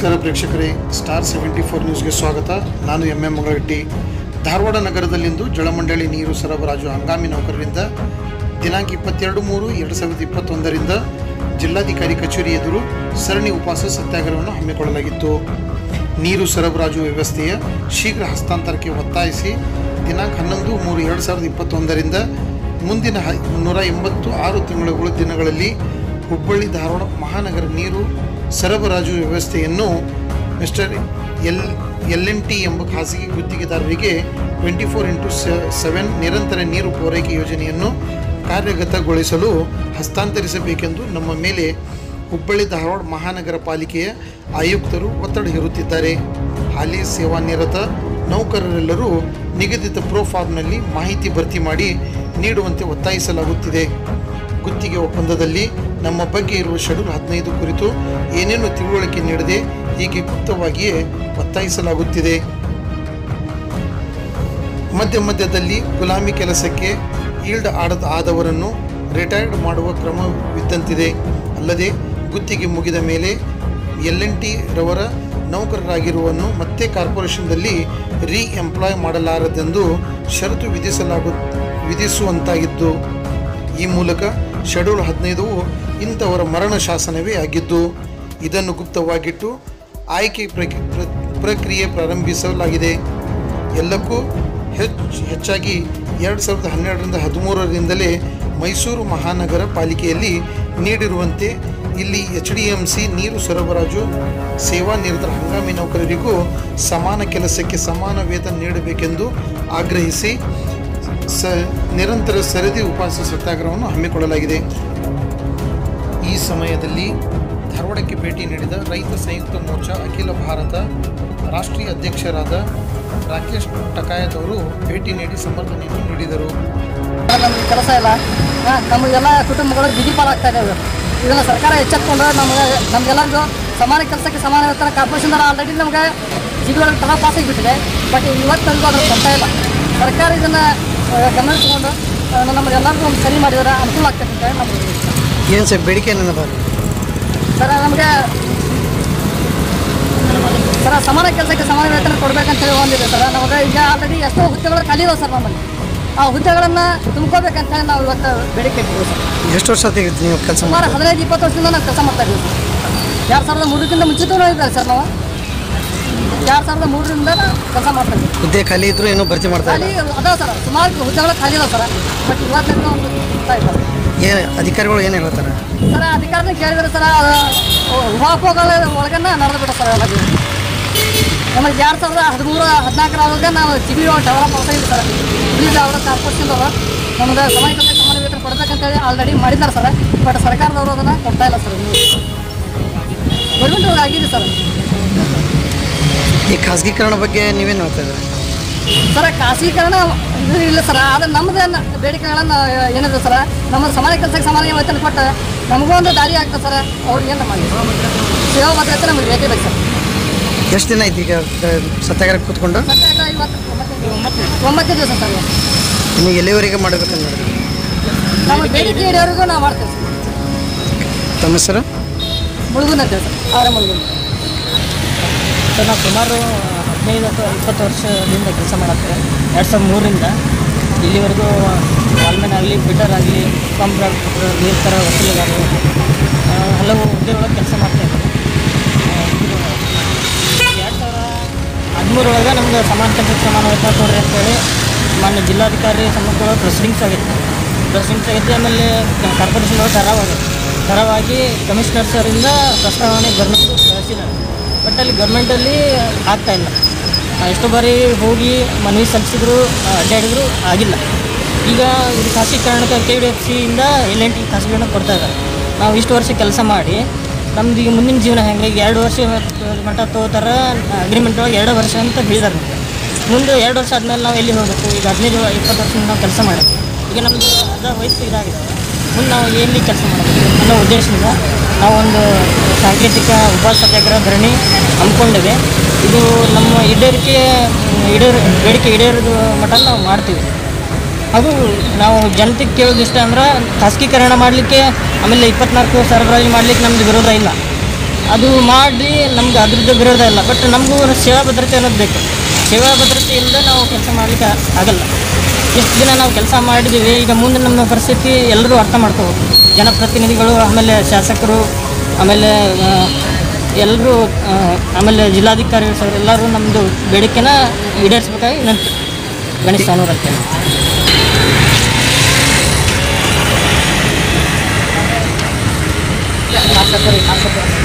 ನಮಸ್ಕಾರ ಪ್ರೇಕ್ಷಕರೇ star seventy four ನ್ಯೂಸ್ಗೆ ಸ್ವಾಗತ ನಾನು ಎಂ ಎಂ ಮಂಗಳಗಟ್ಟಿ ಧಾರವಾಡ ನಗರದಲ್ಲಿಂದು ಜಲಮಂಡಳಿ ನೀರು ಸರಬರಾಜು ಹಂಗಾಮಿ ನೌಕರರಿಂದ ದಿನಾಂಕ ಇಪ್ಪತ್ತೆರಡು ಮೂರು ಎರಡು ಸಾವಿರದ ಇಪ್ಪತ್ತೊಂದರಿಂದ ಜಿಲ್ಲಾಧಿಕಾರಿ ಕಚೇರಿ ಎದುರು ಸರಣಿ ಉಪವಾಸ ಸತ್ಯಾಗ್ರಹವನ್ನು ಹಮ್ಮಿಕೊಳ್ಳಲಾಗಿತ್ತು ನೀರು ಸರಬರಾಜು ವ್ಯವಸ್ಥೆಯ ಶೀಘ್ರ ಹಸ್ತಾಂತರಕ್ಕೆ ಒತ್ತಾಯಿಸಿ ದಿನಾಂಕ ಹನ್ನೊಂದು ಮೂರು ಎರಡು ಸಾವಿರದ ಇಪ್ಪತ್ತೊಂದರಿಂದ ಮುಂದಿನ ಹ ನೂರ ಎಂಬತ್ತು ಆರು ತಿಂಗಳುಗಳ ದಿನಗಳಲ್ಲಿ ಹುಬ್ಬಳ್ಳಿ ಧಾರವಾಡ ಮಹಾನಗರ ನೀರು ಸರಬರಾಜು ವ್ಯವಸ್ಥೆಯನ್ನು mister L L N T ಎಂಬ ಖಾಸಗಿ ಗುತ್ತಿಗೆದಾರರಿಗೆ ಟ್ವೆಂಟಿ ಫೋರ್ ಇಂಟು ಸೆವೆನ್ ನಿರಂತರ ನೀರು ಪೂರೈಕೆ ಯೋಜನೆಯನ್ನು ಕಾರ್ಯಗತಗೊಳಿಸಲು ಹಸ್ತಾಂತರಿಸಬೇಕೆಂದು ನಮ್ಮ ಮೇಲೆ ಹುಬ್ಬಳ್ಳಿ ಧಾರವಾಡ ಮಹಾನಗರ ಪಾಲಿಕೆಯ ಆಯುಕ್ತರು ಒತ್ತಡ ಹೇರುತ್ತಿದ್ದಾರೆ ಹಾಲಿ ಸೇವಾನಿರತ ನೌಕರರೆಲ್ಲರೂ ನಿಗದಿತ ಪ್ರೋಫಾರ್ಮ್ನಲ್ಲಿ ಮಾಹಿತಿ ಭರ್ತಿ ಮಾಡಿ ನೀಡುವಂತೆ ಒತ್ತಾಯಿಸಲಾಗುತ್ತಿದೆ ಗುತ್ತಿಗೆ ಒಪ್ಪಂದದಲ್ಲಿ ನಮ್ಮ ಬಗ್ಗೆ ಇರುವ ಶೆಡ್ಯೂಲ್ ಹದಿನೈದು ಕುರಿತು ಏನೇನು ತಿಳುವಳಿಕೆ ನೀಡದೆ ಹೀಗೆ ಗುಪ್ತವಾಗಿಯೇ ಒತ್ತಾಯಿಸಲಾಗುತ್ತಿದೆ ಮಧ್ಯ ಮಧ್ಯದಲ್ಲಿ ಗುಲಾಮಿ ಕೆಲಸಕ್ಕೆ ಈಲ್ಡ್ ಆಡದ ಆದವರನ್ನು ರಿಟೈರ್ಡ್ ಮಾಡುವ ಕ್ರಮವಿದ್ದಂತಿದೆ ಅಲ್ಲದೆ ಗುತ್ತಿಗೆ ಮುಗಿದ ಮೇಲೆ ಎಲ್ ಎನ್ ಟಿ ರವರ ನೌಕರರಾಗಿರುವನ್ನು ಮತ್ತೆ ಕಾರ್ಪೊರೇಷನ್ದಲ್ಲಿ ರೀ ಎಂಪ್ಲಾಯ್ ಮಾಡಲಾರದೆಂದು ಷರತ್ತು ವಿಧಿಸಲಾಗು ವಿಧಿಸುವಂತಾಗಿದ್ದು ಈ ಮೂಲಕ ಶೆಡ್ಯೂಲ್ ಹದಿನೈದು ಇಂಥವರ ಮರಣ ಶಾಸನವೇ ಆಗಿದ್ದು ಇದನ್ನು ಗುಪ್ತವಾಗಿಟ್ಟು ಆಯ್ಕೆ ಪ್ರಕ್- ಪ್ರ- ಪ್ರಕ್ರಿಯೆ ಪ್ರಾರಂಭಿಸಲಾಗಿದೆ ಎಲ್ಲಕ್ಕೂ ಹೆಚ್ಚು ಹೆಚ್ಚಾಗಿ ಎರಡು ಸಾವಿರದ ಹನ್ನೆರಡರಿಂದ ಹದಿಮೂರರಿಂದಲೇ ಮೈಸೂರು ಮಹಾನಗರ ಪಾಲಿಕೆಯಲ್ಲಿ ನೀಡಿರುವಂತೆ ಇಲ್ಲಿ ಎಚ್ ಡಿ ಎಂ ಸಿ ನೀರು ಸರಬರಾಜು ಸೇವಾ ನಿರತರ ಹಂಗಾಮಿ ನೌಕರರಿಗೂ ಸಮಾನ ಕೆಲಸಕ್ಕೆ ಸಮಾನ ವೇತನ ನೀಡಬೇಕೆಂದು ಆಗ್ರಹಿಸಿ ಸ ನಿರಂತರ ಸರದಿ ಉಪವಾಸ ಸತ್ಯಾಗ್ರಹವನ್ನು ಹಮ್ಮಿಕೊಳ್ಳಲಾಗಿದೆ ಈ ಸಮಯದಲ್ಲಿ ಧಾರವಾಡಕ್ಕೆ ಭೇಟಿ ನೀಡಿದ ರೈತ ಸಂಯುಕ್ತ ಮೋರ್ಚಾ ಅಖಿಲ ಭಾರತ ರಾಷ್ಟ್ರೀಯ ಅಧ್ಯಕ್ಷರಾದ ರಾಕೇಶ್ ಟಕಾಯತ್ ಅವರು ಭೇಟಿ ನೀಡಿ ಸಮರ್ಥನೆಯನ್ನು ನೀಡಿದರು ನಮಗೆ ಕೆಲಸ ಇಲ್ಲ ಹಾಂ ನಮಗೆಲ್ಲ ಕುಟುಂಬಗಳು ಬಿಗಿ ಪಾಲಾಗ್ತಾ ಇದ್ದಾವೆ ಇದನ್ನು ಸರ್ಕಾರ ಎಚ್ಚೆತ್ಕೊಂಡು ನಮಗೆ ನಮಗೆಲ್ಲರಿಗೂ ಸಮಾನ ಕೆಲಸಕ್ಕೆ ಸಮಾನ ವೇತನ ಕಾರ್ಪೊರೇಷನ್ ಆಲ್ರೆಡಿ ನಮಗೆ ಜಿಲ್ಲೆಗಳಿಗೆ ತಲಾ ಪಾಸ್ ಆಗಿಬಿಟ್ಟಿದೆ ಬಟ್ ಇವತ್ತು ನಮಗೂ ಅದ್ರ ಕೊಡ್ತಾ ಇಲ್ಲ ಸರ್ಕಾರ ಇದನ್ನು ಗಮನ ತಗೊಂಡು ಆ, ನಮಗೆಲ್ಲರಿಗೂ ಒಂದು ಸರಿ ಮಾಡಿದರೆ ಅನುಕೂಲ ಆಗ್ತದೆ ಅಂತ ಹೇಳಿ ನಮಗೆ ಏನು ಸರ್ ಬೇಡಿಕೆ ಏನದ ಸರ ನಮಗೆ ಸರ ಸಮಾನ ಕೆಲಸಕ್ಕೆ ಸಮಾನ ವೇತನ ಕೊಡಬೇಕಂತೇಳಿ ಒಂದಿದೆ ಸರ್ ನಮಗೆ ಈಗ ಆಲ್ರೆಡಿ ಎಷ್ಟೋ ಹುದ್ದೆಗಳು ಖಾಲಿ ಇದಾವೆ ಸರ್ ನಮ್ಮಲ್ಲಿ ಆ ಹುದ್ದೆಗಳನ್ನು ತುಂಬ್ಕೋಬೇಕಂತ ಹೇಳಿ ನಾವು ಇವತ್ತು ಬೇಡಿಕೆ ಇಟ್ಟಿದ್ದೀವಿ ಸರ್ ಎಷ್ಟು ವರ್ಷ ಆಯ್ತು ನೀವು ಕೆಲಸ ಸುಮಾರು ಹದಿನೈದು ಇಪ್ಪತ್ತು ವರ್ಷದಿಂದ ನಾವು ಕೆಲಸ ಮಾಡ್ತಾ ಇದ್ದೀವಿ ಸರ್ ಎರಡು ಸಾವಿರದ ಮೂರಕ್ಕಿಂತ ಮುಂಚಿತವೂ ಇದ್ದಾರೆ ಸರ್ ನಾವು ಎರಡು ಸಾವಿರದ ಮೂರರಿಂದ ಕೆಲಸ ಮಾಡ್ತಾ ಇದ್ದೀವಿ ಹುದ್ದೆ ಖಾಲಿ ಇದ್ರು ಏನೂ ಭರ್ತಿ ಮಾಡ್ತಾ ಖಾಲಿ ಅದಾವೆ ಸರ್ ಸುಮಾರು ಹುದ್ದೆಗಳು ಖಾಲಿ ಇದಾವೆ ಸರ್ ಬಟ್ ಇವತ್ತಿನ ಒಂದು ಸಿಗ್ತಾ ಇಲ್ಲ ಏನು ಅಧಿಕಾರಿಗಳು ಏನು ಹೇಳ್ತಾರೆ ಸರ್ ಅಧಿಕಾರನ ಕೇಳಿದ್ರೆ ಸರ್ ಉಹಾಪೋಗಳ ಒಳಗನ್ನ ನಡೆದು ಬಿಟ್ಟ ಸರ್ ಎಲ್ಲ ನಮಗೆ ಎರಡು ಸಾವಿರದ ಹದಿಮೂರು ಹದಿನಾಲ್ಕರೊಳಗೆ ನಾವು ಸಿ ಬಿ ಡೆವಲಪ್ ಆಗ್ತಾ ಇದೆ ಸರ್ ಇಲ್ಲಿ ಡೆವಲಪ್ ಕಾರ್ಪೊರೇಷನ್ದವರು ನಮ್ಗೆ ಸಮಾನ ಕೆಲಸ ಸಮಾನ ವೇತನ ಕೊಡ್ಬೇಕಂತೇಳಿ ಆಲ್ರೆಡಿ ಮಾಡಿದ್ದಾರೆ ಸರ್ ಬಟ್ ಸರ್ಕಾರದವರು ಅದನ್ನು ಕೊಡ್ತಾ ಇಲ್ಲ ಸರ್ ಗೌರ್ಮೆಂಟ್ ಆಗಿದೆ ಸರ್ ಈ ಖಾಸಗೀಕರಣ ಬಗ್ಗೆ ನೀವೇನು ಹೇಳ್ತಾ ಇದ್ದಾರೆ ಸರ್ ಖಾಸಗೀಕರಣ ಇದು ಇಲ್ಲ ಸರ್ ಆದರೆ ನಮ್ಮದೇನು ಬೇಡಿಕೆಗಳನ್ನು ಏನಿದೆ ಸರ್ ನಮ್ಮ ಸಮಾನ ಕೆಲಸಕ್ಕೆ ಸಮಾನ ವೇತನ ಕೊಟ್ಟು ನಮಗೂ ಒಂದು ದಾರಿ ಆಗ್ತದೆ ಸರ್ ಅವ್ರಿಗೆ ಏನು ಮಾಡಿ ಸೇವಾ ಭದ್ರತೆ ನಮಗೆ ಬೇಕೇ ಬೇಕು ಸರ್ ಎಷ್ಟು ದಿನ ಐತಿ ಈಗ ಸತ್ಯಾಗ್ರಹ ಕೂತ್ಕೊಂಡು ಮತ್ತೆ ಇದು ಇವತ್ತು ಒಂಬತ್ತು- ಒಂಬತ್ತನೇ ದಿವಸ ಸರ್ ಇವತ್ತು. ನೀವು ಎಲ್ಲಿವರೆಗೆ ಮಾಡಬೇಕಂದ್ರೆ ನಮ್ಮ ಬೇಡಿಕೆ ಇಡೋರಿಗೂ ನಾವು ಮಾಡ್ತೇವೆ ಸರ್ ತಮ್ಮ ಹೆಸರು ಮುಳುಗುನ ಅಂತೇಳಿ ಸರ್ ಅವರ ಮುಳುಗುನ ಸರ್ ನಾವು ಸುಮಾರು ಹದಿನೈದು ಅಥವಾ ಇಪ್ಪತ್ತು ವರ್ಷದಿಂದ ಕೆಲಸ ಮಾಡತ್ತೇವೆ ಎರಡು ಸಾವಿರದ ಮೂರರಿಂದ ಇಲ್ಲಿವರೆಗೂ ವಾಲ್ಮೆನ್ ಆಗಲಿ ಬಿಟರ್ ಆಗಲಿ ಪಂಪ್ರ್ ನೀರು ಥರ ವಸೂಲಿಗಾರರು ಆ, ಹಲವು ಹುದ್ದೆಗಳೊಳಗೆ ಕೆಲಸ ಮಾಡ್ತಾಯಿದ್ದೆ ಎರಡು ಸಾವಿರ ಹದಿಮೂರೊಳಗೆ ನಮ್ಗೆ ಸಮಾನ ಕೆಲಸಕ್ಕೆ ಸಮಾನ ವೇತನ ಕೊಡ್ರಿ ಅಂತೇಳಿ ಮಾನ್ಯ ಜಿಲ್ಲಾಧಿಕಾರಿ ಸಮ್ಮುಖದೊಳಗೆ ಪ್ರೊಸೀಡಿಂಗ್ಸ್ ಆಗೈತೆ ಪ್ರೊಸೀಡಿಂಗ್ಸ್ ಆಗೈತೆ ಆಮೇಲೆ ಕಾರ್ಪೊರೇಷನ್ ಒಳಗೆ ಠರಾವ್ ಆಗೈತೆ ಠರಾವಾಗಿ ಕಮಿಷನರ್ ಸರಿಂದ ಪ್ರಸ್ತಾವನೆ ಗೌರ್ಮೆಂಟ್ ಕಳಿಸಿದ್ದಾರೆ ಬಟ್ ಅಲ್ಲಿ ಗೌರ್ಮೆಂಟಲ್ಲಿ ಆಗ್ತಾ ಇಲ್ಲ ಆ, ಎಷ್ಟೋ ಬಾರಿ ಹೋಗಿ ಮನವಿ ಸಲ್ಲಿಸಿದ್ರು ಆ, ಅಡ್ಡಾಡಿದ್ರು ಆಗಿಲ್ಲ ಈಗ ಇದು ಖಾಸಗೀಕರಣಕ್ಕೆ ಕೆ ಡಿ ಎಫ್ ಸಿಯಿಂದ ಎಲ್ ಎನ್ ಟಿ ಖಾಸಗೀಕರಣ ಕೊಡ್ತಾ ಇದ್ದಾರೆ ನಾವು ಇಷ್ಟು ವರ್ಷ ಕೆಲಸ ಮಾಡಿ ನಮ್ದು ಈಗ ಮುಂದಿನ ಜೀವನ ಹೆಂಗೆ ಈಗ ಎರಡು ವರ್ಷ ಮಟ್ಟ ತಗೋತಾರ ಅಗ್ರಿಮೆಂಟ್ ಒಳಗೆ ಎರಡು ವರ್ಷ ಅಂತ ಹೇಳಿದಾರೆ ನಮ್ಗೆ. ಮುಂದೆ ಎರಡು ವರ್ಷ ಆದಮೇಲೆ ನಾವು ಎಲ್ಲಿ ಹೋಗಬೇಕು ಈಗ ಹದಿನೈದು ಇಪ್ಪತ್ತು ವರ್ಷದಿಂದ ನಾವು ಕೆಲಸ ಮಾಡಿ ಈಗ ನಮ್ಮದು ಅರ್ಧ ವಯಸ್ಸು ಇದಾಗಿದೆ ಮುಂದೆ ನಾವು ಎಲ್ಲಿ ಕೆಲಸ ಮಾಡಬೇಕು ಅನ್ನೋ ಉದ್ದೇಶದಿಂದ ನಾವು ಒಂದು ಸಾಂಕೇತಿಕ ಉಪವಾಸ ಸತ್ಯಾಗ್ರಹ ಧರಣಿ ಹಮ್ಮಿಕೊಂಡಿವೆ ಇದು ನಮ್ಮ ಈಡೇರಿಕೆ ಈಡೇರ ಬೇಡಿಕೆ ಈಡೇರಿದ ಮಟ್ಟ ನಾವು ಮಾಡ್ತೀವಿ ಅದು ನಾವು ಜನತೆಗೆ ಕೇಳೋದು ಇಷ್ಟ ಅಂದ್ರೆ ಖಾಸಗೀಕರಣ ಮಾಡಲಿಕ್ಕೆ ಆಮೇಲೆ ಇಪ್ಪತ್ನಾಲ್ಕು ಸರಬರಾಜು ಮಾಡಲಿಕ್ಕೆ ನಮ್ದು ವಿರೋಧ ಇಲ್ಲ ಅದು ಮಾಡಿ ನಮ್ಗೆ ಅದ್ರದ್ದು ವಿರೋಧ ಇಲ್ಲ ಬಟ್ ನಮಗೂ ಸೇವಾ ಭದ್ರತೆ ಅನ್ನೋದು ಬೇಕು ಸೇವಾ ಭದ್ರತೆ ಇಲ್ಲದೆ ನಾವು ಕೆಲಸ ಮಾಡಲಿಕ್ಕೆ ಆಗಲ್ಲ ಎಷ್ಟು ದಿನ ನಾವು ಕೆಲಸ ಮಾಡಿದ್ದೀವಿ ಈಗ ಮುಂದೆ ನಮ್ಮ ಪರಿಸ್ಥಿತಿ ಎಲ್ಲರೂ ಅರ್ಥ ಮಾಡ್ಕೋಬೇಕು ಜನಪ್ರತಿನಿಧಿಗಳು ಆಮೇಲೆ ಶಾಸಕರು ಆಮೇಲೆ ಎಲ್ಲರೂ ಆಮೇಲೆ ಜಿಲ್ಲಾಧಿಕಾರಿಗಳು ಸರ್ ಎಲ್ಲರೂ ನಮ್ಮದು ಬೇಡಿಕೆನ ಈಡೇರಿಸ್ಬೇಕಾಗಿ ನಂತರ ಗಣೇಶ್ ಸಾನೂರ್ ಅಂತೇಳಿ ಶಾಸಕರು ಶಾಸಕರು